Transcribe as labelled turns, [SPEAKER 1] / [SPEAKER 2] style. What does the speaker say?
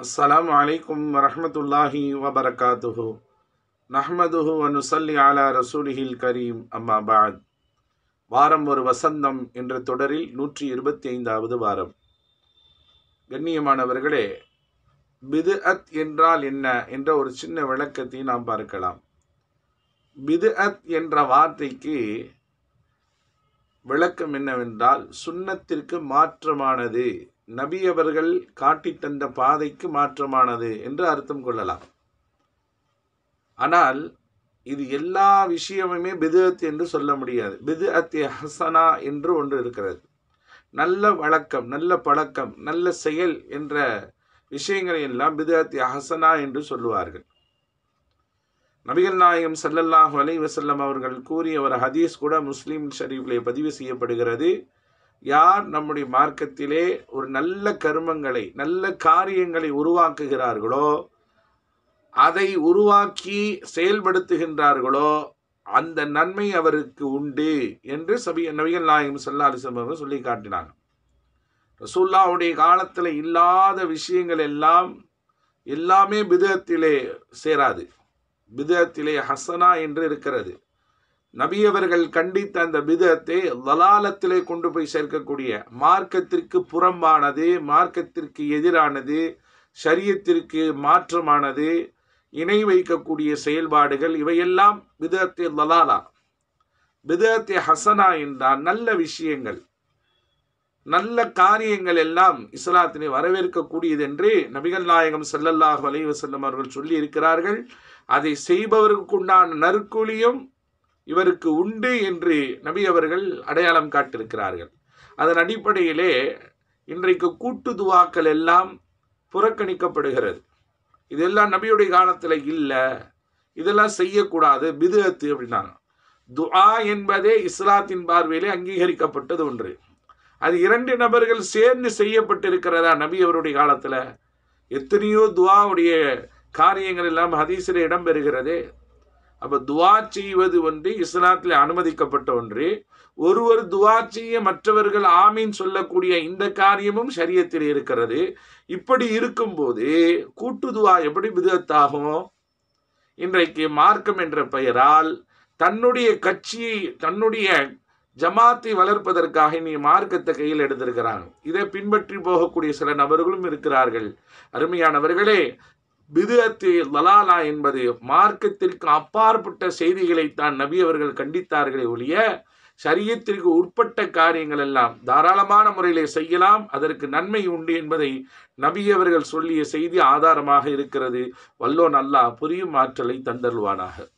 [SPEAKER 1] السلام عليكم ورحمة الله وبركاته نحمده ونصلي على رسوله الكريم أما بعد வாரம் ஒரு வசந்தம் என்ற தொடரில் நூற்றி இருபத்தி ஐந்தாவது வாரம் கண்ணியமானவர்களே பிதுஅத் என்றால் என்ன என்ற ஒரு சின்ன விளக்கத்தை நாம் பார்க்கலாம் பிதுஅத் என்ற வார்த்தைக்கு விளக்கம் என்னவென்றால் சுன்னத்திற்கு மாற்றமானது நபி அவர்கள் காட்டித் தந்த பாதைக்கு மாற்றமானது என்று அர்த்தம் கொள்ளலாம் ஆனால் இது எல்லா விஷயமுமே பிதுஅத் என்று சொல்ல முடியாது பிதுஅத் ஹசனா என்று ஒன்று இருக்கிறது நல்ல வழக்கம் நல்ல பழக்கம் நல்ல செயல் என்ற விஷயங்களை எல்லாம் பிதுஅத் ஹசனா என்று சொல்லுவார்கள் நபிகள் நாயகம் ஸல்லல்லாஹு அலைஹி வஸல்லம் அவர்கள் கூறிய ஒரு ஹதீஸ் கூட முஸ்லீம் ஷரீஃபிலே பதிவு செய்யப்படுகிறது யார் நம்முடைய மார்க்கத்திலே ஒரு நல்ல கர்மங்களை நல்ல காரியங்களை உருவாக்குகிறார்களோ அதை உருவாக்கி செயல்படுத்துகின்றார்களோ அந்த நன்மை அவருக்கு உண்டு என்று சபி நபிகள் நாயகம் ஸல்லல்லாஹு அலைஹி வஸல்லம் அவர்கள் சொல்லி காட்டினாங்க ரசூல்லாவுடைய காலத்தில் இல்லாத விஷயங்கள் எல்லாம் எல்லாமே பிதத்திலே சேராது பிதத்திலே ஹசனா என்று இருக்கிறது நபி அவர்கள் கண்டித்த அந்த பிதத்தை லலாலத்திலே கொண்டு போய் சேர்க்கக்கூடிய மார்க்கத்திற்கு புறம்பானது மார்க்கத்திற்கு எதிரானது ஷரியத்திற்கு மாற்றமானது இணை வைக்கக்கூடிய செயல்பாடுகள் இவையெல்லாம் பிதத்தை லலாலா பிதத்தை ஹசனா என்றால் நல்ல விஷயங்கள் நல்ல காரியங்கள் எல்லாம் இஸ்லாத்தினை வரவேற்கக்கூடியது என்று நபிகள் நாயகம் ஸல்லல்லாஹு அலைஹி வஸல்லம் அவர்கள் சொல்லி இருக்கிறார்கள் அதை செய்பவருக்கு உண்டான நற்கூலியும் இவருக்கு உண்டு என்று நபி அவர்கள் அடையாளம் காட்டிருக்கிறார்கள் அதன் அடிப்படையிலே இன்றைக்கு கூட்டு துவாக்கள் எல்லாம் புறக்கணிக்கப்படுகிறது இதெல்லாம் நபியுடைய காலத்தில் இல்லை இதெல்லாம் செய்யக்கூடாது பிதுஅத்து அப்படின்னாங்க துஆ என்பதே இஸ்லாத்தின் பார்வையிலே அங்கீகரிக்கப்பட்டது ஒன்று அது இரண்டு நபர்கள் சேர்ந்து செய்யப்பட்டிருக்கிறதா நபி அவருடைய காலத்தில் எத்தனையோ துவாவுடைய காரியங்கள் எல்லாம் ஹதீஸில் இடம்பெறுகிறது அப்போ துவா செய்வது ஒன்று இஸ்லாத்தில் அனுமதிக்கப்பட்ட ஒன்று ஒருவர் துவா செய்ய மற்றவர்கள் ஆமீன் சொல்லக்கூடிய இந்த காரியமும் சரியத்தில் இருக்கிறது இப்படி இருக்கும்போது கூட்டு துவா எப்படி விதத்தாகும் இன்றைக்கு மார்க்கம் என்ற பெயரால் தன்னுடைய கட்சியை தன்னுடைய ஜமாத்தை வளர்ப்பதற்காக நீ மார்க்கத்தை கையில் எடுத்திருக்கிறாங்க இதை பின்பற்றி போகக்கூடிய சில நபர்களும் இருக்கிறார்கள் அருமையானவர்களே பிதுஅத்து லலாலா என்பது மார்க்கத்திற்கு அப்பாற்பட்ட செய்திகளைத்தான் நபி அவர்கள் கண்டித்தார்களே ஒழிய சரியத்திற்கு உட்பட்ட காரியங்கள் எல்லாம் தாராளமான முறையிலே செய்யலாம் அதற்கு நன்மை உண்டு என்பதை நபி அவர்கள் சொல்லிய செய்தி ஆதாரமாக இருக்கிறது வல்லோன் அல்லாஹ் புரியும் ஆற்றலை தந்தருவானாக